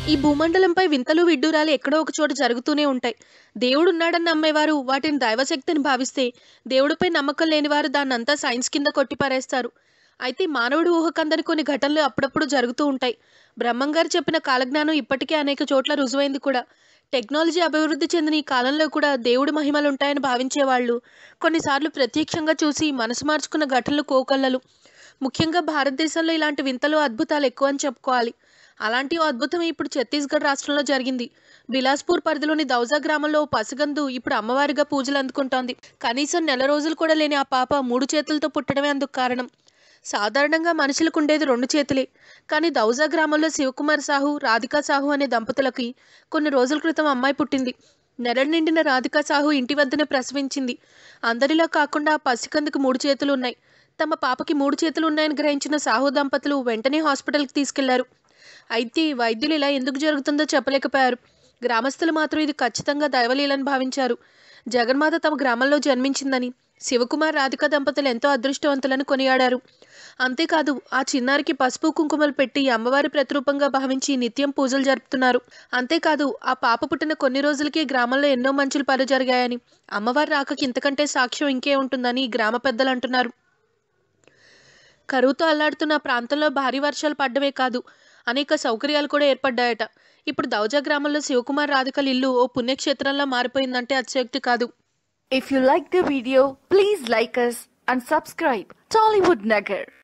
ఈ భూమండలంపై వింతలు విడ్డూరాలు ఎక్కడో ఒక చోట జరుగుతూనే ఉంటాయి దేవుడు ఉన్నాడని నమ్మేవారు వాటిని దైవశక్తిని భావిస్తే దేవుడిపై నమ్మకం లేనివారు దాన్నంతా సైన్స్ కింద కొట్టిపారేస్తారు అయితే మానవుడి ఊహకందని కొన్ని ఘటనలు అప్పుడప్పుడు జరుగుతూ ఉంటాయి బ్రహ్మంగారు చెప్పిన కాలజ్ఞానం ఇప్పటికే అనేక చోట్ల రుజువైంది కూడా టెక్నాలజీ అభివృద్ధి చెందిన ఈ కాలంలో కూడా దేవుడి మహిమలు ఉంటాయని భావించేవాళ్ళు కొన్నిసార్లు ప్రత్యక్షంగా చూసి మనసు మార్చుకున్న ఘటనలు కోకొల్లలు ముఖ్యంగా భారతదేశంలో ఇలాంటి వింతలు అద్భుతాలు ఎక్కువ అని చెప్పుకోవాలి అలాంటి ఓ అద్భుతం ఇప్పుడు ఛత్తీస్గఢ్ రాష్ట్రంలో జరిగింది బిలాస్పూర్ పరిధిలోని దౌజా గ్రామంలో ఓ పసిగందు ఇప్పుడు అమ్మవారిగా పూజలు అందుకుంటోంది కనీసం నెల రోజులు కూడా లేని ఆ పాప మూడు చేతులతో పుట్టడమే అందుకు కారణం సాధారణంగా మనుషులకు ఉండేది రెండు చేతులే కానీ దౌజా గ్రామంలో శివకుమార్ సాహు రాధికా సాహు అనే దంపతులకి కొన్ని రోజుల క్రితం అమ్మాయి పుట్టింది నెల నిండిన రాధికా సాహు ఇంటి వద్దనే ప్రసవించింది అందరిలా కాకుండా ఆ పసికందుకు మూడు చేతులు ఉన్నాయి తమ పాపకి మూడు చేతులు ఉన్నాయని గ్రహించిన సాహు దంపతులు వెంటనే హాస్పిటల్కి తీసుకెళ్లారు అయితే వైద్యులు ఇలా ఎందుకు జరుగుతుందో చెప్పలేకపోయారు గ్రామస్తులు మాత్రం ఇది ఖచ్చితంగా దైవలీలని భావించారు జగన్మాత తమ గ్రామంలో జన్మించిందని శివకుమార్ రాధిక దంపతులు ఎంతో అదృష్టవంతులని కొనియాడారు అంతేకాదు ఆ చిన్నారికి పసుపు కుంకుమలు పెట్టి అమ్మవారి ప్రతిరూపంగా భావించి నిత్యం పూజలు జరుపుతున్నారు అంతేకాదు ఆ పాప పుట్టిన కొన్ని రోజులకే గ్రామంలో ఎన్నో మంచులు పలు జరిగాయని అమ్మవారి రాకకి ఇంతకంటే సాక్ష్యం ఇంకే ఉంటుందని ఈ గ్రామ పెద్దలు అంటున్నారు కరువుతో అల్లాడుతున్న ఆ ప్రాంతంలో భారీ వర్షాలు పడ్డమే కాదు అనేక సౌకర్యాలు కూడా ఏర్పడ్డాయట ఇప్పుడు దౌజా గ్రామంలో శివకుమార్ రాధికల ఇల్లు ఓ పుణ్యక్షేత్రంలా మారిపోయిందంటే అతిశయోక్తి కాదు If you like the video, please like us and subscribe. Tollywood Nagar.